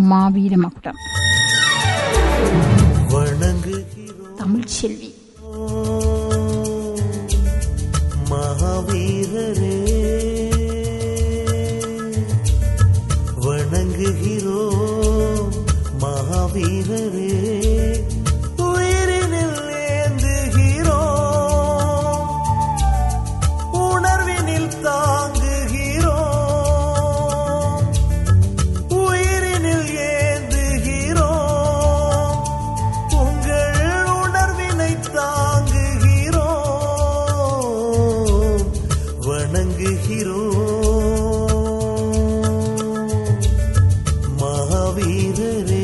மாவீர மகுடம் வணங்குகிறோம் தமிழ்ச்செல்வி மகாவீரரே வணங்குகிறோம் மகாவீரரே உயிரினில் ஏந்துகிறோம் உணர்வினில் தாங்குகிறோம் உயிரினில் ஏந்துகிறோம் உங்கள் உணர்வினை தாங்குகிறோம் வணங்குகிறோம் மகாவீரரே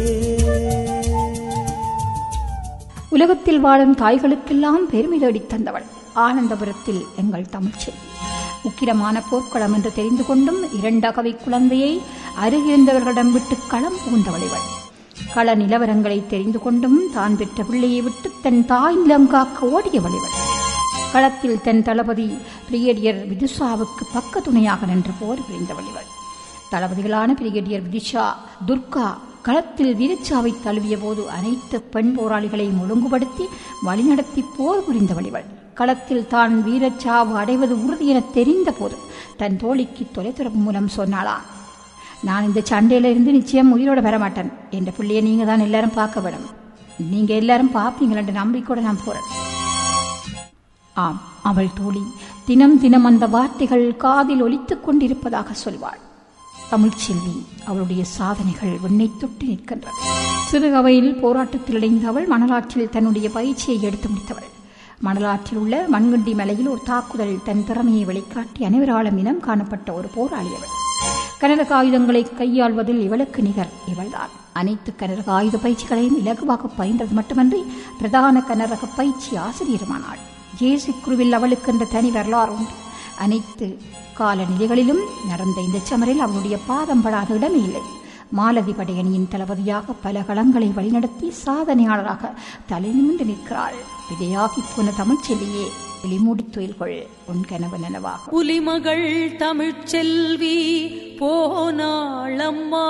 உலகத்தில் வாழும் தாய்களுக்கெல்லாம் பெருமை தேடித் தந்தவள் ஆனந்தபுரத்தில் எங்கள் தமிழ்ச்செல்வி உக்கிரமான போர்க்களம் என்று தெரிந்து கொண்டும் இரண்டகவை குழந்தையை அருகிருந்தவர்களிடம் விட்டு களம் புகுந்தவள் இவள் கள நிலவரங்களை தெரிந்து கொண்டும் தான் பெற்ற பிள்ளையை விட்டு தன் தாய் நிலம் காக்க ஓடியவள் இவள் களத்தில் தன் தளபதி பிரிகேடியர் விதுஷாவுக்கு பக்க துணையாக நின்று போர் புரிந்தவள் இவள் தளபதிகளான பிரிகேடியர் விதிஷா துர்கா களத்தில் வீரச்சாவை தழுவிய போது அனைத்து பெண் போராளிகளையும் ஒழுங்குபடுத்தி வழிநடத்தி போர் புரிந்தவள் இவள் களத்தில் தான் வீரச்சாவு அடைவது உறுதி என தெரிந்த போது தன் தோழிக்கு தொலைத்தொடர்பு மூலம் சொன்னாளாம் நான் இந்த சண்டையில இருந்து நிச்சயம் உயிரோட வரமாட்டேன் என்ற பிள்ளைய நீங்க தான் எல்லாரும் பார்க்க வேணும் நீங்க எல்லாரும் பார்ப்பீங்கள் என்ற நம்பிக்கையோட நான் போறேன் ஆம் அவள் தோழி தினம் தினம் அந்த வார்த்தைகள் காதில் ஒலித்துக் கொண்டிருப்பதாக சொல்வாள் தமிழ்ச்செல்வி அவளுடைய சாதனைகள் விண்ணை தொட்டு நிற்கின்றன சிறு அவையில் போராட்டத்தில் இணைந்த அவள் மணலாற்றில் தன்னுடைய பயிற்சியை எடுத்து முடித்தவள் மணலாற்றில் உள்ள மண்குண்டி மலையில் ஒரு தாக்குதல் தன் திறமையை வெளிக்காட்டி அனைவராலும் இனம் காணப்பட்ட ஒரு போராளி அவள் கனரக ஆயுதங்களை கையாள்வதில் இவளுக்கு நிகர் இவள்தான் அனைத்து கனரக ஆயுத பயிற்சிகளையும் இலகுவாக பயின்றது மட்டுமன்றி பிரதான கனரக பயிற்சி ஆசிரியருமானாள் ஜேசி குருவில் அவளுக்கு என்ற தனி வரலாறு உண்டு அனைத்து காலநிலைகளிலும் நடந்த இந்த சமரில் அவளுடைய பாதம் படாத இடமே இல்லை மாலதி படையணியின் தளபதியாக பல களங்களை வழிநடத்தி சாதனையாளராக தலை நிமிர்ந்து நிற்கிறாள் விதையாகி போன தமிழ்ச்செல்லியே வெளிமூடி துயில்கொள் உன் கனவு நனவாக புலிமகள் தமிழ்ச்செல்வி போனாளம்மா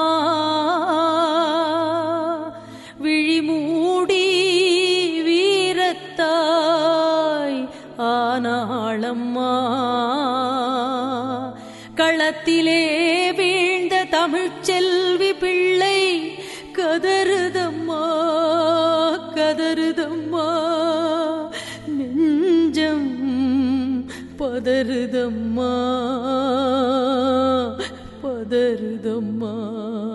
விழிமூடி வீரத்தாய் ஆனாளம்மா களத்திலே வீழ்ந்த தமிழ்ச்செல்வி பிள்ளை கதறுதம்மா கதறுதம்மா நெஞ்சம் பதறுதம்மா பதறுதம்மா